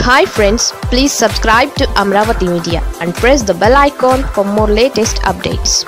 hi friends please subscribe to Amaravati media and press the bell icon for more latest updates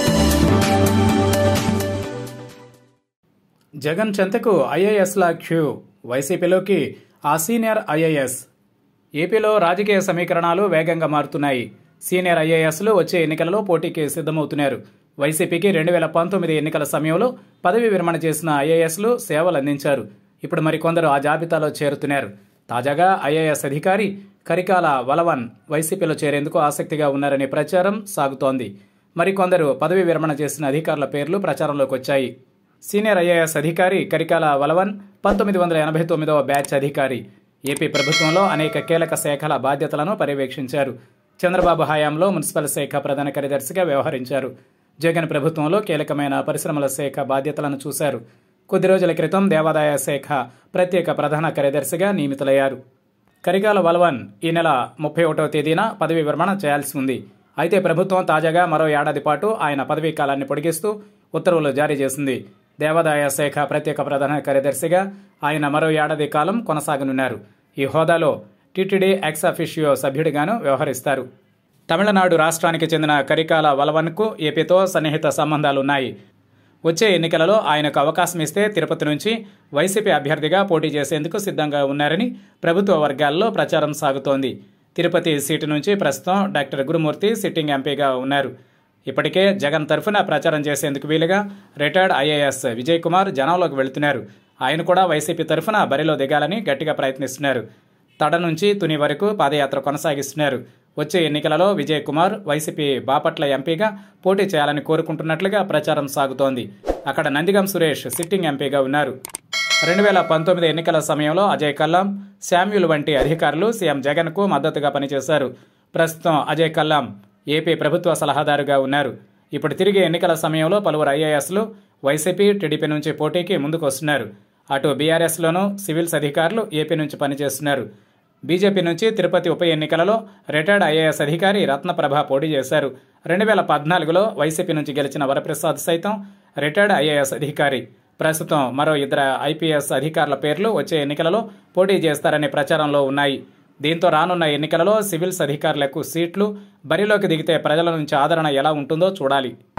Jagan చెంతకు ఐఏఎస్ల queue వైసీపీలోకి ఆ senior IAS ఏపీలో రాజకీయ సమీకరణాలు వేగంగా మారుతున్నాయి సీనియర్ ఐఏఎస్లు వచ్చే ఎన్నికలలో పోటీకి సిద్ధమవుతున్నారు వైసీపీకి రెండు వేల పంతొమ్మిది ఎన్నికల సమయంలో పదవి విరమణ చేసిన ఐఏఎస్లు సేవలు అందించారు ఇప్పుడు మరికొందరు ఆ జాబితాలో చేరుతున్నారు తాజాగా ఐఏఎస్ అధికారి కరికాల వలవన్ వైసీపీలో చేరేందుకు ఆసక్తిగా ఉన్నారనే ప్రచారం సాగుతోంది మరికొందరు పదవి విరమణ చేసిన అధికారుల పేర్లు ప్రచారంలోకి వచ్చాయి సీనియర్ ఐఏఎస్ అధికారి కరికాల వలవన్ పంతొమ్మిది వందల ఎనభై తొమ్మిదవ బ్యాచ్ అధికారి ఏపీ ప్రభుత్వంలో అనేక కీలక శాఖల బాధ్యతలను పర్యవేక్షించారు చంద్రబాబు హయాంలో మున్సిపల్ శాఖ ప్రధాన కార్యదర్శిగా వ్యవహరించారు జగన్ ప్రభుత్వంలో కీలకమైన పరిశ్రమల శాఖ బాధ్యతలను చూశారు కొద్ది రోజుల క్రితం దేవాదాయ శాఖ ప్రత్యేక ప్రధాన కార్యదర్శిగా నియమితులయ్యారు కరికాల వల్వన్ ఈ నెల ముప్పై ఒకటవ తేదీన పదవి విరమణ చేయాల్సి ఉంది అయితే ప్రభుత్వం తాజాగా మరో ఏడాది పాటు ఆయన పదవీ కాలాన్ని పొడిగిస్తూ ఉత్తర్వులు జారీ చేసింది దేవాదాయ శాఖ ప్రత్యేక ప్రధాన కార్యదర్శిగా ఆయన మరో ఏడాది కాలం కొనసాగనున్నారు ఈ హోదాలో టీటీడీ ఎక్స్ అఫిషియో సభ్యుడిగాను వ్యవహరిస్తారు తమిళనాడు రాష్ట్రానికి చెందిన కరికాల వలవన్కు ఏపీతో సన్నిహిత సంబంధాలున్నాయి వచ్చే ఎన్నికలలో ఆయనకు అవకాశం ఇస్తే తిరుపతి నుంచి వైసీపీ అభ్యర్థిగా పోటీ చేసేందుకు సిద్ధంగా ఉన్నారని ప్రభుత్వ వర్గాల్లో ప్రచారం సాగుతోంది తిరుపతి సీటు నుంచి ప్రస్తుతం డాక్టర్ గురుమూర్తి సిట్టింగ్ ఎంపీగా ఉన్నారు ఇప్పటికే జగన్ తరఫున ప్రచారం చేసేందుకు వీలుగా రిటైర్డ్ ఐఏఎస్ విజయ్ కుమార్ జనంలోకి వెళుతున్నారు ఆయన కూడా వైసీపీ తరఫున బరిలో దిగాలని గట్టిగా ప్రయత్నిస్తున్నారు తడ నుంచి తుని వరకు పాదయాత్ర కొనసాగిస్తున్నారు వచ్చే ఎన్నికలలో విజయ్ కుమార్ వైసీపీ బాపట్ల ఎంపీగా పోటీ చేయాలని కోరుకుంటున్నట్లుగా ప్రచారం సాగుతోంది అక్కడ నందిగం సురేష్ సిట్టింగ్ ఎంపీగా ఉన్నారు రెండు వేల పంతొమ్మిది ఎన్నికల సమయంలో అజయ్ కల్లాం శామ్యుల్ వంటి అధికారులు సీఎం జగన్కు మద్దతుగా పనిచేశారు ప్రస్తుతం అజయ్ కల్లాం ఏపీ ప్రభుత్వ సలహాదారుగా ఉన్నారు ఇప్పుడు తిరిగి ఎన్నికల సమయంలో పలువురు ఐఏఎస్లు వైసీపీ టీడీపీ నుంచి పోటీకి ముందుకు వస్తున్నారు అటు బీఆర్ఎస్లోనూ సివిల్స్ అధికారులు ఏపీ నుంచి పనిచేస్తున్నారు బీజేపీ నుంచి తిరుపతి ఉప ఎన్నికలలో రిటైర్డ్ ఐఏఎస్ అధికారి రత్నప్రభ పోటీ చేశారు రెండు వేల పద్నాలుగులో వైసీపీ నుంచి గెలిచిన వరప్రసాద్ సైతం రిటైర్డ్ ఐఏఎస్ అధికారి ప్రస్తుతం మరో ఇద్దరు ఐపీఎస్ అధికారుల పేర్లు వచ్చే ఎన్నికలలో పోటీ చేస్తారనే ప్రచారంలో ఉన్నాయి దీంతో రానున్న ఎన్నికలలో సివిల్స్ అధికారులకు సీట్లు బరిలోకి దిగితే ప్రజల నుంచి ఆదరణ ఎలా ఉంటుందో చూడాలి